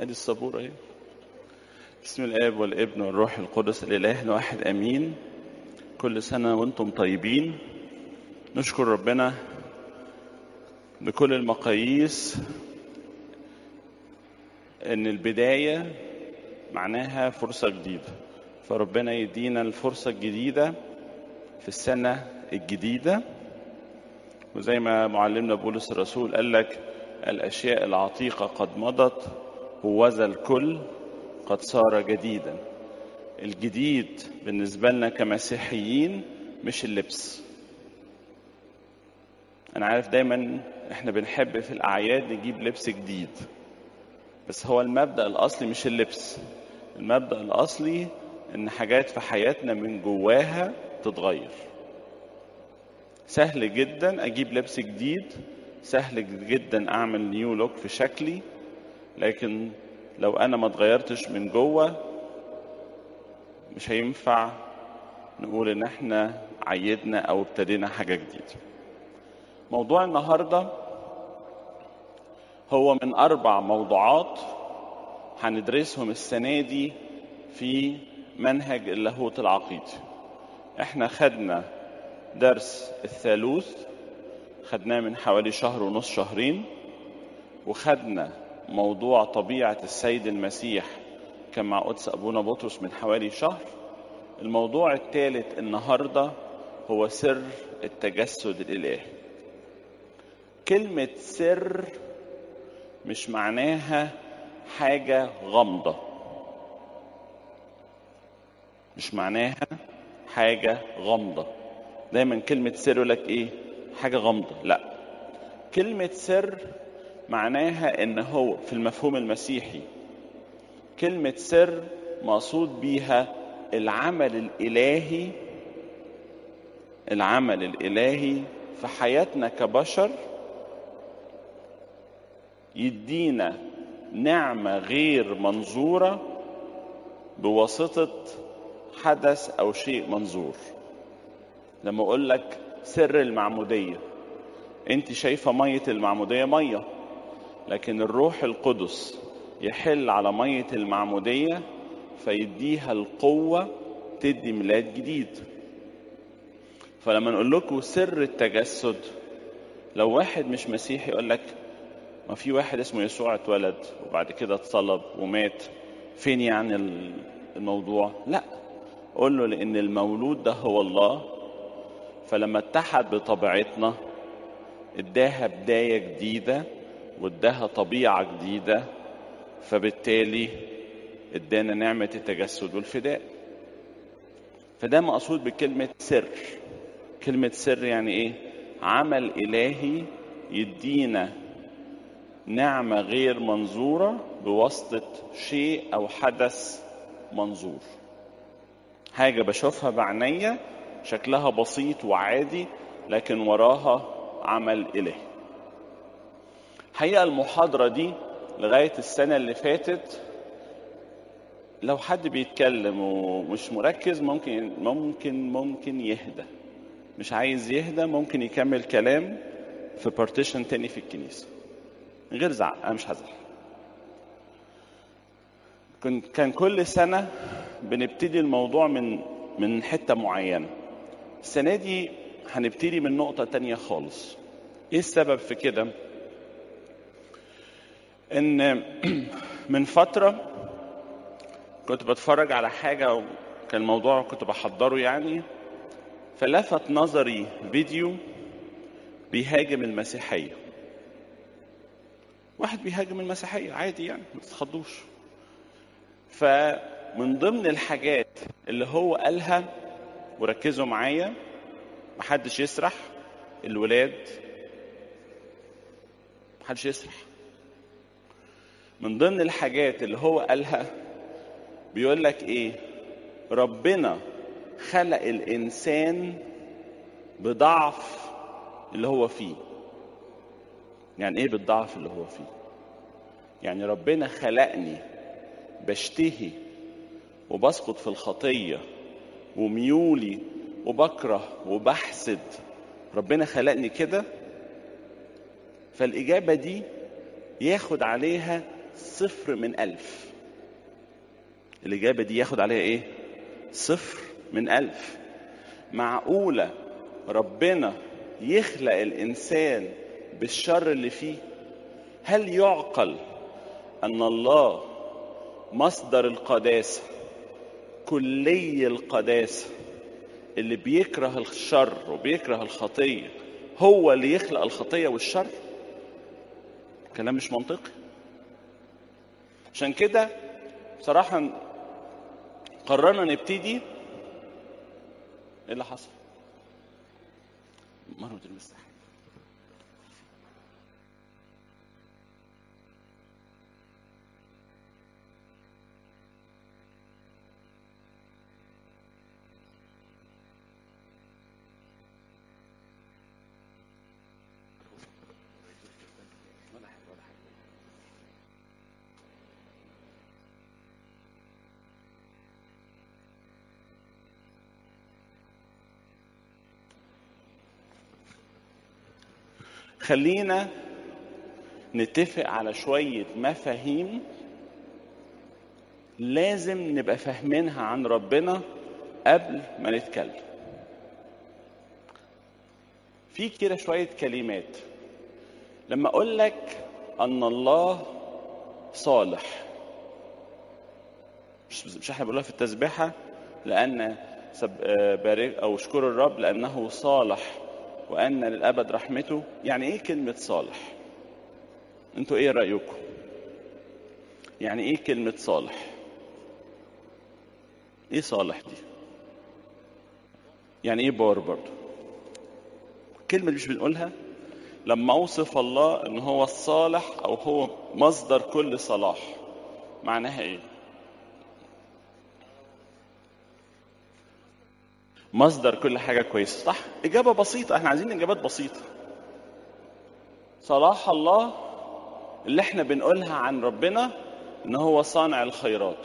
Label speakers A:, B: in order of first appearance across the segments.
A: ادي السبورة اهي بسم الاب والابن والروح القدس الاله الواحد امين كل سنة وانتم طيبين نشكر ربنا بكل المقاييس ان البداية معناها فرصة جديدة فربنا يدينا الفرصة الجديدة في السنة الجديدة وزي ما معلمنا بولس الرسول قال لك الأشياء العتيقة قد مضت هوذا الكل قد صار جديدا الجديد بالنسبة لنا كمسيحيين مش اللبس أنا عارف دايما إحنا بنحب في الأعياد نجيب لبس جديد بس هو المبدأ الأصلي مش اللبس المبدأ الأصلي إن حاجات في حياتنا من جواها تتغير سهل جدا أجيب لبس جديد سهل جدا أعمل نيو لوك في شكلي لكن لو أنا ما اتغيرتش من جوه مش هينفع نقول إن إحنا عيدنا أو ابتدينا حاجة جديدة موضوع النهارده هو من أربع موضوعات هندرسهم السنة دي في منهج اللاهوت العقيدي احنا خدنا درس الثالوث خدناه من حوالي شهر ونص شهرين وخدنا موضوع طبيعة السيد المسيح كان مع قدس أبونا بطرس من حوالي شهر الموضوع الثالث النهاردة هو سر التجسد الإلهي كلمة سر مش معناها حاجة غامضة مش معناها حاجة غامضة دايما كلمة سر يقول لك ايه حاجة غامضة لا كلمة سر معناها ان هو في المفهوم المسيحي كلمة سر مقصود بيها العمل الإلهي العمل الإلهي في حياتنا كبشر يدينا نعمة غير منظورة بواسطة حدث أو شيء منظور لما أقول لك سر المعمودية أنت شايفة مية المعمودية مية لكن الروح القدس يحل على مية المعمودية فيديها القوة تدي ميلاد جديد فلما نقول لكم سر التجسد لو واحد مش مسيحي يقول لك ما في واحد اسمه يسوع اتولد وبعد كده اتصلب ومات فين يعني الموضوع لا قول له لان المولود ده هو الله فلما اتحد بطبيعتنا اداها بداية جديدة واداها طبيعة جديدة فبالتالي ادانا نعمة التجسد والفداء فده مقصود بكلمة سر كلمة سر يعني ايه عمل إلهي يدينا نعمة غير منظورة بواسطة شيء أو حدث منظور حاجة بشوفها بعينيا شكلها بسيط وعادي لكن وراها عمل إلهي حقيقة المحاضرة دي لغاية السنة اللي فاتت لو حد بيتكلم ومش مركز ممكن ممكن ممكن يهدى مش عايز يهدى ممكن يكمل كلام في بارتيشن تاني في الكنيسه من غير زعل انا مش هزعل كنت كان كل سنه بنبتدي الموضوع من من حته معينه السنه دي هنبتدي من نقطه تانية خالص ايه السبب في كده ان من فتره كنت بتفرج على حاجه وكان الموضوع كنت بحضره يعني فلفت نظري فيديو بيهاجم المسيحيه واحد بيهاجم المسيحية عادي يعني ما تتخضوش فمن ضمن الحاجات اللي هو قالها وركزوا معايا محدش يسرح الولاد محدش يسرح من ضمن الحاجات اللي هو قالها بيقول لك ايه ربنا خلق الانسان بضعف اللي هو فيه يعني ايه بالضعف اللي هو فيه يعني ربنا خلقني بشتهي وبسقط في الخطيه وميولي وبكره وبحسد ربنا خلقني كده فالاجابه دي ياخد عليها صفر من ألف الإجابة دي ياخد عليها إيه؟ صفر من ألف معقولة ربنا يخلق الإنسان بالشر اللي فيه هل يعقل أن الله مصدر القداسة كلي القداسة اللي بيكره الشر وبيكره الخطية هو اللي يخلق الخطية والشر كلام مش منطقي عشان كده بصراحة قررنا نبتدي ايه اللي حصل؟ مرة المساحة خلينا نتفق على شوية مفاهيم لازم نبقى فاهمينها عن ربنا قبل ما نتكلم في كده شوية كلمات لما أقول لك أن الله صالح مش مش احنا بنقولها في التسبيحة لأن سب... بارك أو اشكر الرب لأنه صالح وأن للأبد رحمته يعني إيه كلمة صالح؟ أنتوا إيه رأيكم؟ يعني إيه كلمة صالح؟ إيه صالح دي؟ يعني إيه بار برضه؟ كلمة اللي مش بنقولها لما أوصف الله إن هو الصالح أو هو مصدر كل صلاح معناها إيه؟ مصدر كل حاجة كويسة صح؟ إجابة بسيطة احنا عايزين إجابات بسيطة صلاح الله اللي احنا بنقولها عن ربنا إن هو صانع الخيرات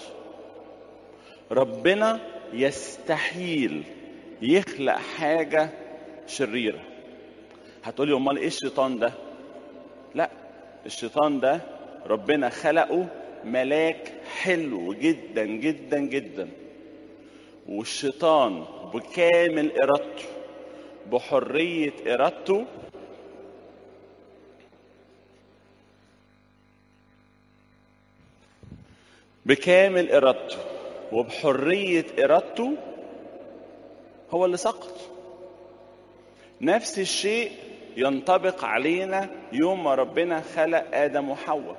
A: ربنا يستحيل يخلق حاجة شريرة هتقولي أمال إيه الشيطان ده؟ لا الشيطان ده ربنا خلقه ملاك حلو جدا جدا جدا والشيطان بكامل إرادته بحرية إرادته بكامل إرادته وبحرية إرادته هو اللي سقط نفس الشيء ينطبق علينا يوم ما ربنا خلق آدم وحواء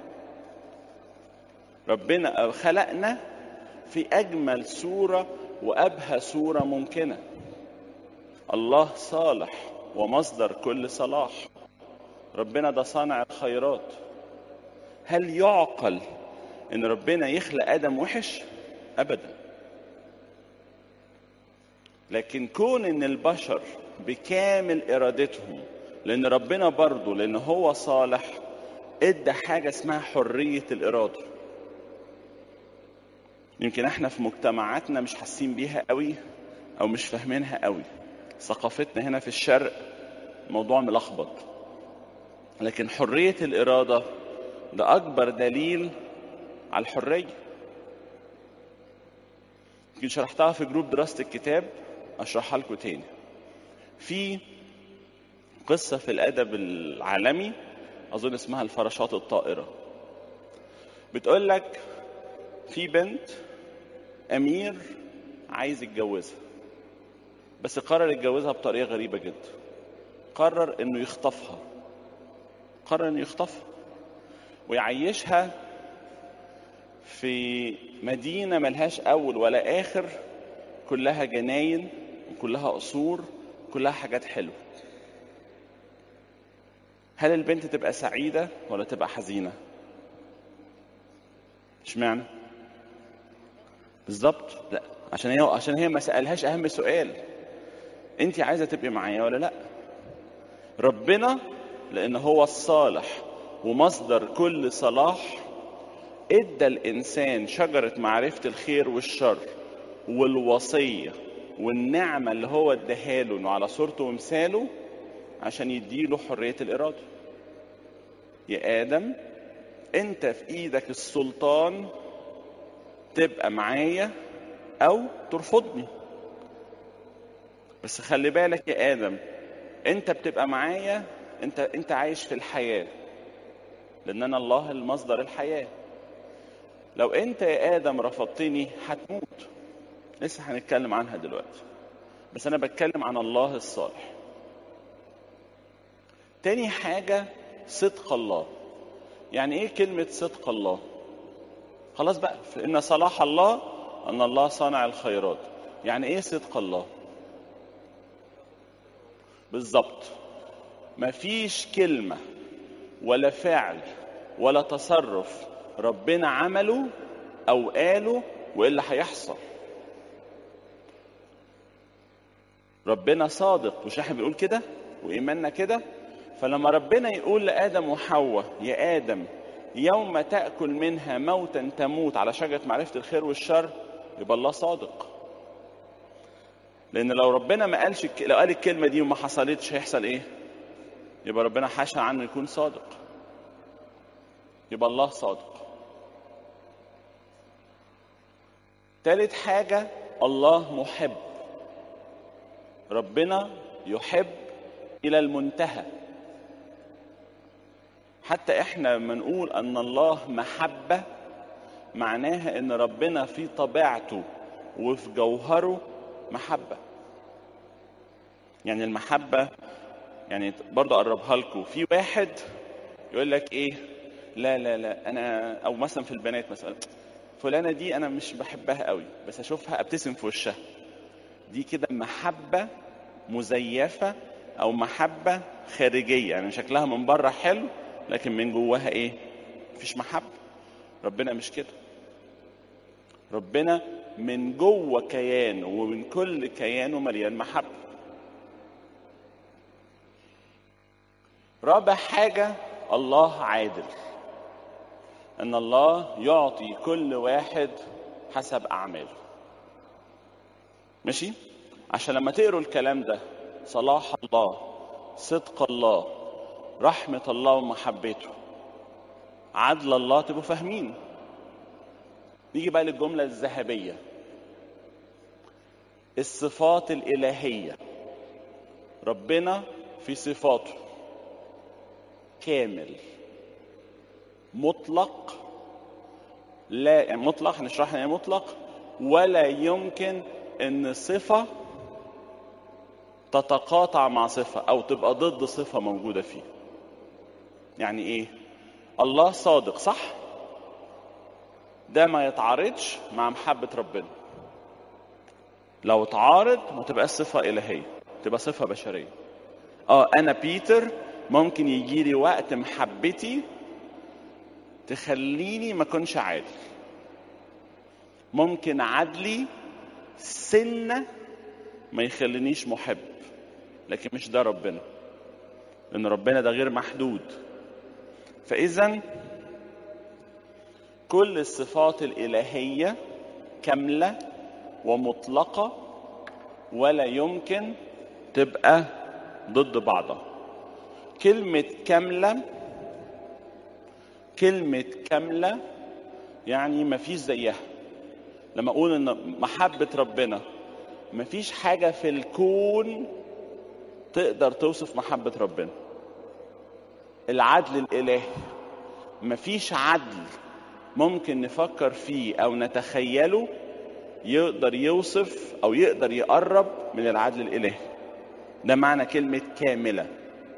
A: ربنا خلقنا في أجمل صورة وأبهى صورة ممكنة الله صالح ومصدر كل صلاح ربنا ده صانع الخيرات هل يعقل ان ربنا يخلق ادم وحش ابدا لكن كون ان البشر بكامل ارادتهم لان ربنا برضه لان هو صالح ادى حاجه اسمها حريه الاراده يمكن احنا في مجتمعاتنا مش حاسين بيها قوي او مش فاهمينها قوي ثقافتنا هنا في الشرق موضوع ملخبط لكن حريه الاراده ده اكبر دليل على الحريه يمكن شرحتها في جروب دراسه الكتاب اشرحها لكم تاني في قصه في الادب العالمي اظن اسمها الفراشات الطائره بتقول لك في بنت امير عايز يتجوزها بس قرر يتجوزها بطريقه غريبه جدا قرر انه يخطفها قرر انه يخطفها ويعيشها في مدينه ملهاش اول ولا اخر كلها جناين وكلها قصور كلها حاجات حلوه هل البنت تبقى سعيده ولا تبقى حزينه اشمعنى بالظبط لا عشان هي عشان هي ما سالهاش اهم سؤال انت عايزه تبقي معايا ولا لا ربنا لان هو الصالح ومصدر كل صلاح ادى الانسان شجره معرفه الخير والشر والوصيه والنعمه اللي هو اداها له انه على صورته ومثاله عشان يديله حريه الاراده يا ادم انت في ايدك السلطان تبقى معايا او ترفضني بس خلي بالك يا ادم انت بتبقى معايا انت انت عايش في الحياه لان انا الله المصدر الحياه لو انت يا ادم رفضتني هتموت لسه هنتكلم عنها دلوقتي بس انا بتكلم عن الله الصالح تاني حاجه صدق الله يعني ايه كلمه صدق الله خلاص بقى ان صلاح الله ان الله صانع الخيرات يعني ايه صدق الله بالظبط مفيش كلمه ولا فعل ولا تصرف ربنا عمله او قاله والا هيحصل ربنا صادق مش احنا بنقول كده وايماننا كده فلما ربنا يقول لادم وحواء يا ادم يوم تاكل منها موتا تموت على شجره معرفه الخير والشر يبقى الله صادق لان لو ربنا ما قالش الك- لو قال الكلمه دي وما حصلتش هيحصل ايه يبقى ربنا حاشا عنه يكون صادق يبقى الله صادق تالت حاجة الله محب ربنا يحب إلى المنتهى حتى احنا لما نقول ان الله محبة معناها ان ربنا في طبيعته وفي جوهره محبة يعني المحبة يعني برضه اقربها لكم في واحد يقول لك ايه لا لا لا انا او مثلا في البنات مثلا فلانه دي انا مش بحبها قوي بس اشوفها ابتسم في وشها دي كده محبه مزيفه او محبه خارجيه يعني شكلها من بره حلو لكن من جواها ايه مفيش محبه ربنا مش كده ربنا من جوه كيانه ومن كل كيانه مليان محبه رابع حاجه الله عادل ان الله يعطي كل واحد حسب اعماله ماشي عشان لما تقروا الكلام ده صلاح الله صدق الله رحمة الله ومحبته عدل الله تبقوا فاهمين نيجي بقى للجملة الذهبية الصفات الإلهية ربنا في صفاته كامل مطلق لا يعني مطلق هنشرح يعني مطلق ولا يمكن ان صفه تتقاطع مع صفه او تبقى ضد صفه موجوده فيه يعني ايه الله صادق صح ده ما يتعارضش مع محبه ربنا لو اتعارض ما تبقاش صفه الهيه تبقى صفه بشريه اه انا بيتر ممكن يجي لي وقت محبتي تخليني ما اكونش عادل ممكن عدلي سنة ما يخلينيش محب لكن مش ده ربنا لأن ربنا ده غير محدود فإذا كل الصفات الإلهية كاملة ومطلقة ولا يمكن تبقى ضد بعضها كلمة كاملة كلمة كاملة يعني مفيش زيها لما أقول إن محبة ربنا مفيش حاجة في الكون تقدر توصف محبة ربنا العدل الإلهي مفيش عدل ممكن نفكر فيه أو نتخيله يقدر يوصف أو يقدر يقرب من العدل الإلهي ده معنى كلمة كاملة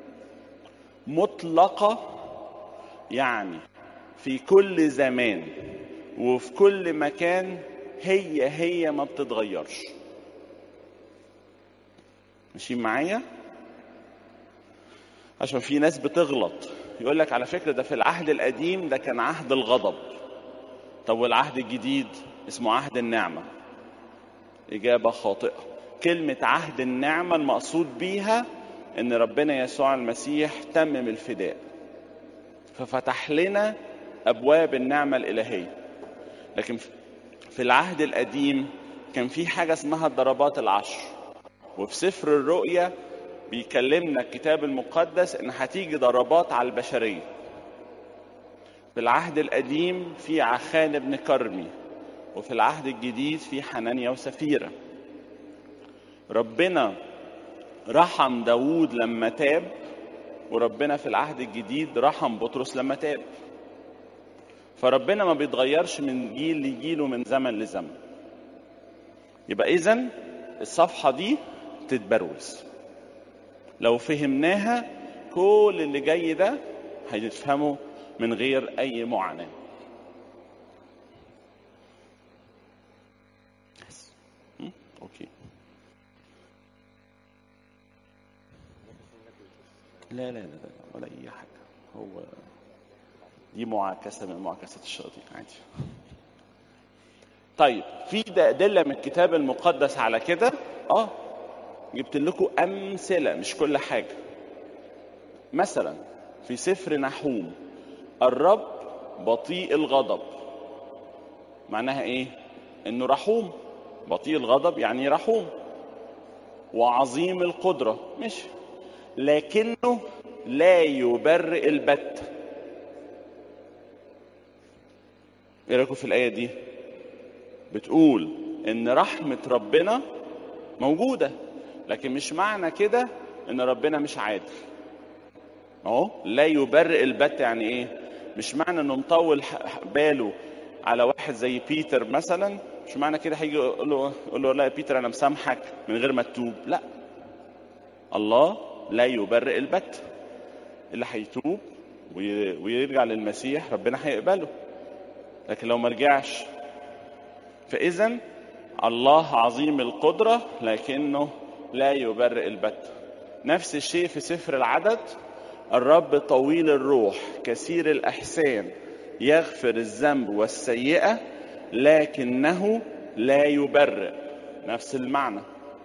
A: مطلقة يعني في كل زمان وفي كل مكان هي هي ما بتتغيرش ماشيين معايا عشان في ناس بتغلط يقول لك على فكره ده في العهد القديم ده كان عهد الغضب طب والعهد الجديد اسمه عهد النعمه اجابه خاطئه كلمه عهد النعمه المقصود بيها ان ربنا يسوع المسيح تمم الفداء ففتح لنا ابواب النعمه الالهيه لكن في العهد القديم كان في حاجه اسمها الضربات العشر وفي سفر الرؤيا بيكلمنا الكتاب المقدس ان هتيجي ضربات على البشريه في العهد القديم في عخان بن كرمي وفي العهد الجديد في حنانيا وسفيرة ربنا رحم داوود لما تاب وربنا في العهد الجديد رحم بطرس لما تاب فربنا ما بيتغيرش من جيل لجيل ومن زمن لزمن يبقى اذا الصفحه دي تتبروز لو فهمناها كل اللي جاي ده هنفهمه من غير اي معاناه م? اوكي لا لا لا لا ولا اي حاجه هو دي معاكسه من معاكسات الشياطين عادي طيب في ده ادله من الكتاب المقدس على كده اه جبت لكم امثله مش كل حاجه مثلا في سفر نحوم الرب بطيء الغضب معناها ايه انه رحوم بطيء الغضب يعني رحوم وعظيم القدره مش لكنه لا يبرئ البت ايه رايكم في الايه دي بتقول ان رحمه ربنا موجوده لكن مش معنى كده ان ربنا مش عادل اهو لا يبرئ البت يعني ايه مش معنى انه مطول باله على واحد زي بيتر مثلا مش معنى كده هيجي يقول له يقول له لا يا بيتر انا مسامحك من غير ما تتوب لا الله لا يبرئ البت اللي هيتوب ويرجع للمسيح ربنا هيقبله لكن لو ما رجعش فاذا الله عظيم القدره لكنه لا يبرئ البت نفس الشيء في سفر العدد الرب طويل الروح كثير الاحسان يغفر الذنب والسيئه لكنه لا يبرئ نفس المعنى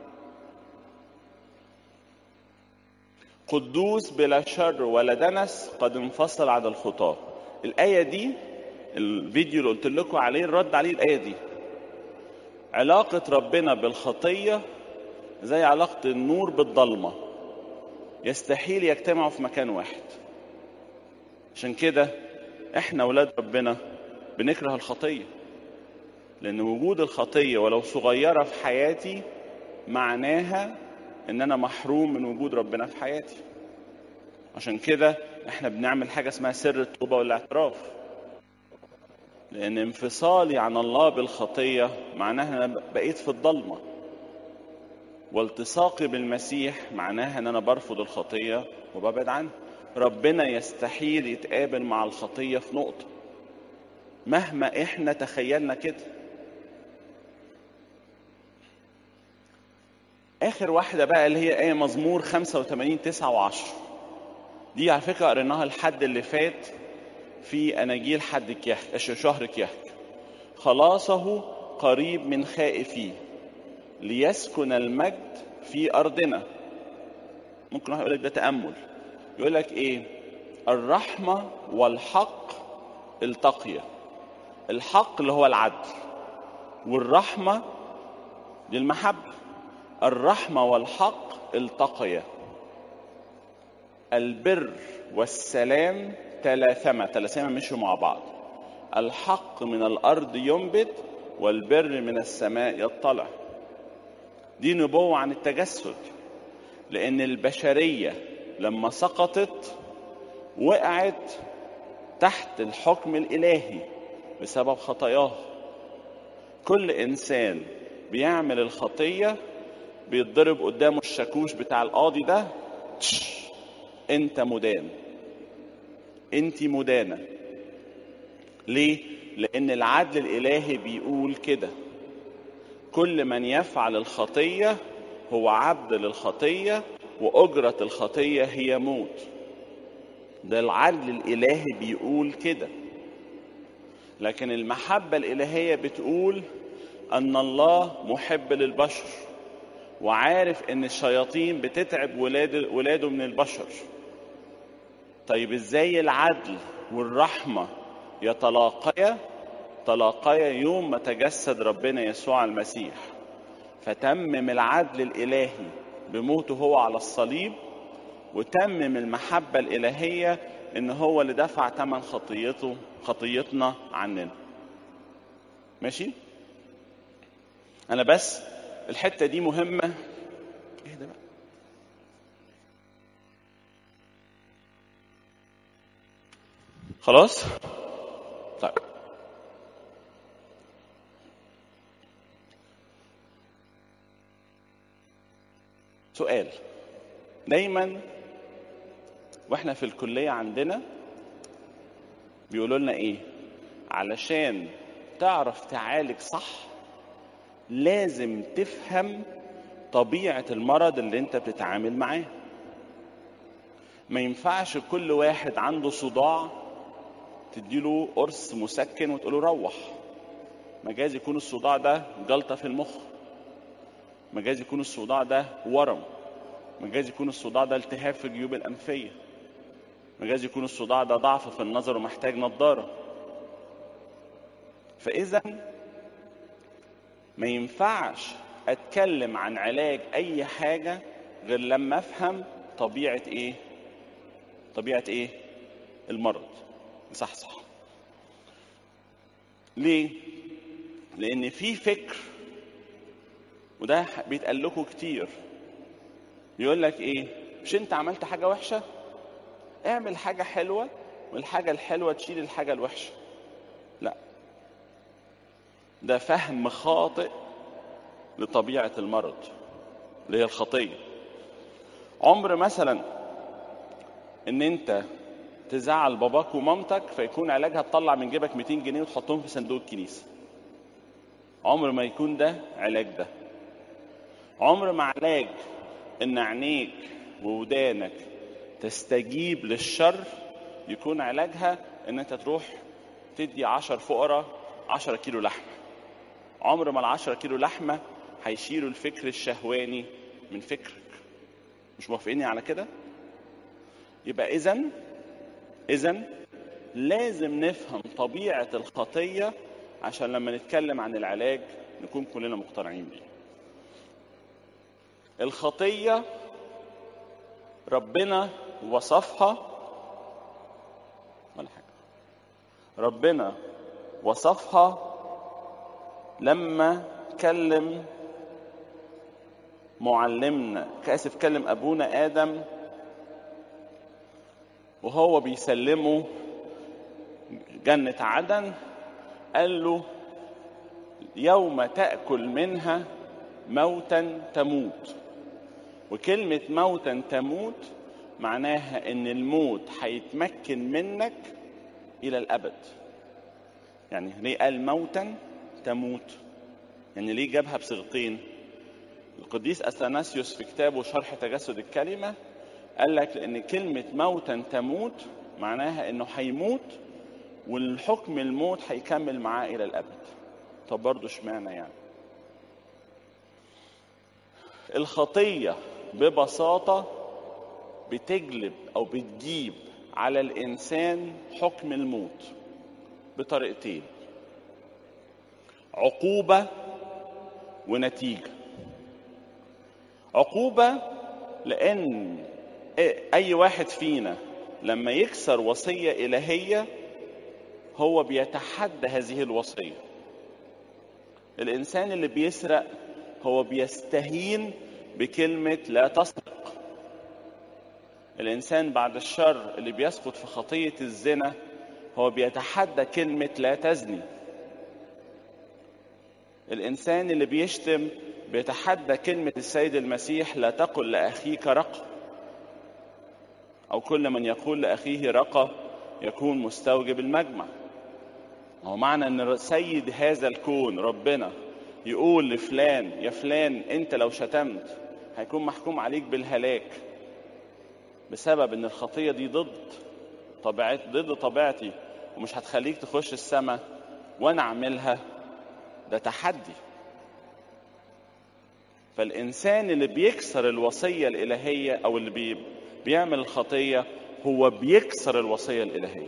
A: قدوس بلا شر ولا دنس قد انفصل عن الخطاه الايه دي الفيديو اللي قلت لكم عليه الرد عليه الايه دي علاقه ربنا بالخطيه زي علاقه النور بالضلمه يستحيل يجتمعوا في مكان واحد عشان كده احنا اولاد ربنا بنكره الخطيه لان وجود الخطيه ولو صغيره في حياتي معناها ان انا محروم من وجود ربنا في حياتي عشان كده احنا بنعمل حاجه اسمها سر التوبه والاعتراف لان انفصالي عن الله بالخطيه معناها انا بقيت في الضلمه والتصاقي بالمسيح معناها ان انا برفض الخطيه وببعد عنها ربنا يستحيل يتقابل مع الخطيه في نقطه مهما احنا تخيلنا كده اخر واحده بقى اللي هي ايه مزمور 85 9 و10 دي على فكره قريناها الحد اللي فات في اناجيل حد كيهك شهر كيهك خلاصه قريب من خائفيه ليسكن المجد في ارضنا ممكن واحد يقول لك ده تامل يقول لك ايه الرحمه والحق التقيا الحق اللي هو العدل والرحمه دي المحبه الرحمه والحق التقيا البر والسلام تلاثما تلاثما مشوا مع بعض الحق من الارض ينبت والبر من السماء يطلع دي نبوة عن التجسد لأن البشرية لما سقطت وقعت تحت الحكم الإلهي بسبب خطاياه كل إنسان بيعمل الخطية بيتضرب قدامه الشاكوش بتاع القاضي ده تش انت مدان انت مدانة ليه؟ لأن العدل الإلهي بيقول كده كل من يفعل الخطية هو عبد للخطية وأجرة الخطية هي موت ده العدل الإلهي بيقول كده لكن المحبة الإلهية بتقول أن الله محب للبشر وعارف أن الشياطين بتتعب ولاد ولاده من البشر طيب إزاي العدل والرحمة يتلاقيا تلاقيا يوم ما تجسد ربنا يسوع المسيح فتمم العدل الإلهي بموته هو على الصليب وتمم المحبة الإلهية إن هو اللي دفع ثمن خطيته خطيتنا عننا ماشي انا بس الحته دي مهمه ايه ده بقى خلاص طيب سؤال دايما واحنا في الكليه عندنا بيقولوا لنا ايه علشان تعرف تعالج صح لازم تفهم طبيعه المرض اللي انت بتتعامل معاه ما ينفعش كل واحد عنده صداع تديله قرص مسكن وتقوله روح مجاز يكون الصداع ده جلطه في المخ مجاز يكون الصداع ده ورم مجاز يكون الصداع ده التهاب في الجيوب الأنفية مجاز يكون الصداع ده ضعف في النظر ومحتاج نظارة فإذا ما ينفعش أتكلم عن علاج أي حاجة غير لما أفهم طبيعة إيه طبيعة إيه المرض صح صح ليه لأن في فكر وده بيتقال لكم كتير يقول لك ايه مش انت عملت حاجه وحشه اعمل حاجه حلوه والحاجه الحلوه تشيل الحاجه الوحشه لا ده فهم خاطئ لطبيعه المرض اللي هي الخطيه عمر مثلا ان انت تزعل باباك ومامتك فيكون علاجها تطلع من جيبك 200 جنيه وتحطهم في صندوق الكنيسه عمر ما يكون ده علاج ده عمر ما علاج ان عينيك وودانك تستجيب للشر يكون علاجها ان انت تروح تدي عشر فقراء عشرة كيلو لحمة عمر ما العشرة كيلو لحمة هيشيلوا الفكر الشهواني من فكرك مش موافقيني على كده يبقى اذا اذا لازم نفهم طبيعة الخطية عشان لما نتكلم عن العلاج نكون كلنا مقتنعين بيه الخطية ربنا وصفها ولا حاجة ربنا وصفها لما كلم معلمنا كاسف كلم ابونا ادم وهو بيسلمه جنة عدن قال له يوم تأكل منها موتا تموت وكلمة موتا تموت معناها ان الموت هيتمكن منك الى الابد يعني ليه قال موتا تموت يعني ليه جابها بصيغتين القديس اثناسيوس في كتابه شرح تجسد الكلمه قال لك لان كلمه موتا تموت معناها انه هيموت والحكم الموت هيكمل معاه الى الابد طب برضه اشمعنى يعني الخطيه ببساطه بتجلب او بتجيب على الانسان حكم الموت بطريقتين عقوبه ونتيجه عقوبه لان اي واحد فينا لما يكسر وصيه الهيه هو بيتحدى هذه الوصيه الانسان اللي بيسرق هو بيستهين بكلمه لا تسرق الانسان بعد الشر اللي بيسقط في خطيه الزنا هو بيتحدى كلمه لا تزني الانسان اللي بيشتم بيتحدى كلمه السيد المسيح لا تقل لاخيك رق او كل من يقول لاخيه رقى يكون مستوجب المجمع هو معنى ان سيد هذا الكون ربنا يقول لفلان يا فلان انت لو شتمت هيكون محكوم عليك بالهلاك بسبب ان الخطيه دي ضد طبيعت ضد طبيعتي ومش هتخليك تخش السماء وانا اعملها ده تحدي فالانسان اللي بيكسر الوصيه الالهيه او اللي بي بيعمل الخطيه هو بيكسر الوصيه الالهيه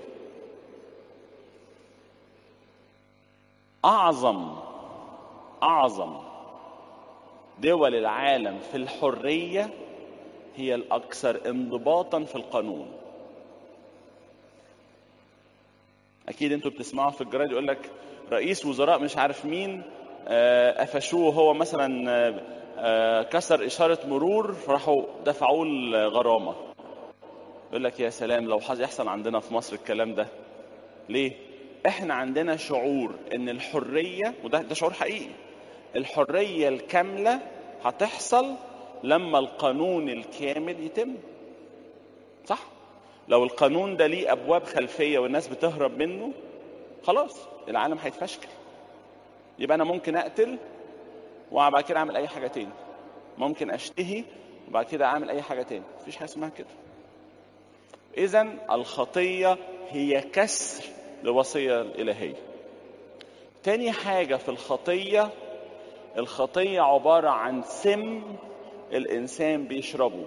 A: اعظم اعظم دول العالم في الحريه هي الاكثر انضباطا في القانون اكيد انتوا بتسمعوا في الجرايد يقول لك رئيس وزراء مش عارف مين آه، قفشوه هو مثلا آه، آه، كسر اشاره مرور فراحوا دفعوه الغرامه يقول لك يا سلام لو حظ يحصل عندنا في مصر الكلام ده ليه احنا عندنا شعور ان الحريه وده ده شعور حقيقي الحريه الكامله هتحصل لما القانون الكامل يتم صح لو القانون ده ليه ابواب خلفيه والناس بتهرب منه خلاص العالم هيتفشكل يبقى انا ممكن اقتل وبعد كده اعمل اي حاجه تاني ممكن اشتهي وبعد كده اعمل اي حاجه تاني مفيش حاجه اسمها كده اذا الخطيه هي كسر للوصيه الالهيه تاني حاجه في الخطيه الخطيه عباره عن سم الانسان بيشربه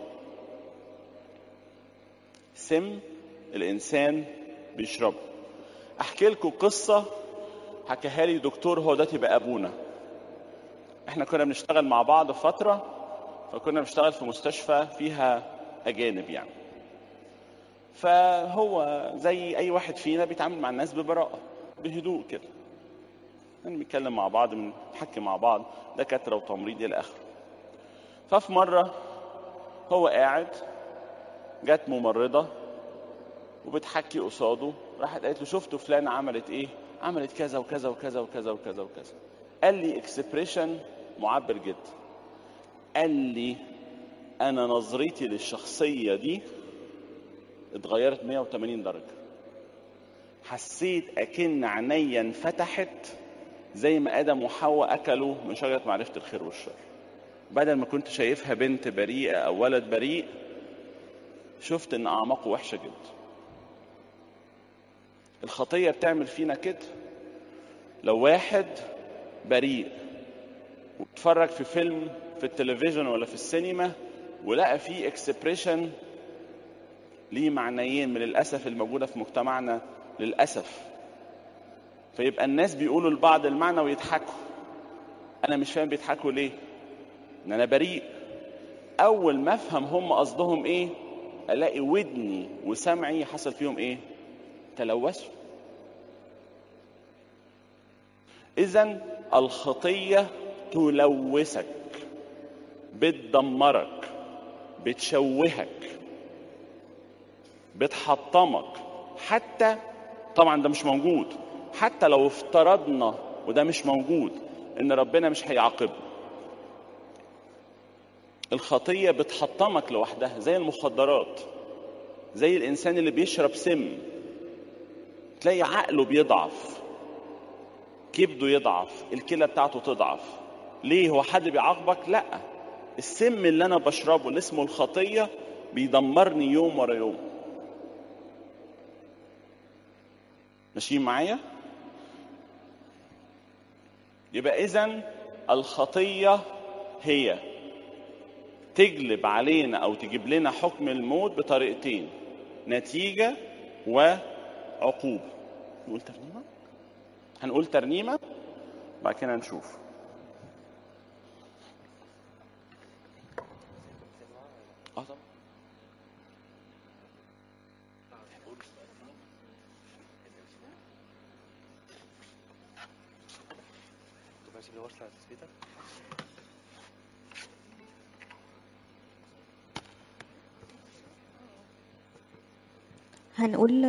A: سم الانسان بيشربه احكي لكم قصه حكاها لي دكتور هو دلوقتي بقى ابونا احنا كنا بنشتغل مع بعض فتره فكنا بنشتغل في مستشفى فيها اجانب يعني فهو زي اي واحد فينا بيتعامل مع الناس ببراءه بهدوء كده يعني بنتكلم مع بعض بنحكي مع بعض دكاتره وتمريض الى اخره ففي مره هو قاعد جت ممرضه وبتحكي قصاده راحت قالت له شفتوا فلان عملت ايه عملت كذا وكذا وكذا وكذا وكذا وكذا قال لي اكسبريشن معبر جدا قال لي انا نظرتي للشخصيه دي اتغيرت 180 درجه حسيت اكن عينيا انفتحت زي ما ادم وحواء اكلوا من شجره معرفه الخير والشر بدل ما كنت شايفها بنت بريئه او ولد بريء شفت ان اعماقه وحشه جدا الخطيه بتعمل فينا كده لو واحد بريء واتفرج في فيلم في التلفزيون ولا في السينما ولقى فيه اكسبريشن ليه معنيين من الاسف الموجوده في مجتمعنا للاسف فيبقى الناس بيقولوا لبعض المعنى ويضحكوا انا مش فاهم بيضحكوا ليه ان انا بريء اول ما افهم هم قصدهم ايه الاقي ودني وسمعي حصل فيهم ايه تلوثوا اذا الخطيه تلوثك بتدمرك بتشوهك بتحطمك حتى طبعا ده مش موجود حتى لو افترضنا وده مش موجود ان ربنا مش هيعاقبنا الخطية بتحطمك لوحدها زي المخدرات زي الإنسان اللي بيشرب سم تلاقي عقله بيضعف كبده يضعف الكلى بتاعته تضعف ليه هو حد بيعاقبك لا السم اللي انا بشربه اللي اسمه الخطيه بيدمرني يوم ورا يوم ماشيين معايا يبقى اذا الخطيه هي تجلب علينا او تجيب لنا حكم الموت بطريقتين نتيجه وعقوبه نقول ترنيمه هنقول ترنيمه بعد كده نشوف اه طبعا
B: ¿Tú me has llevado la escrita?
C: هنقول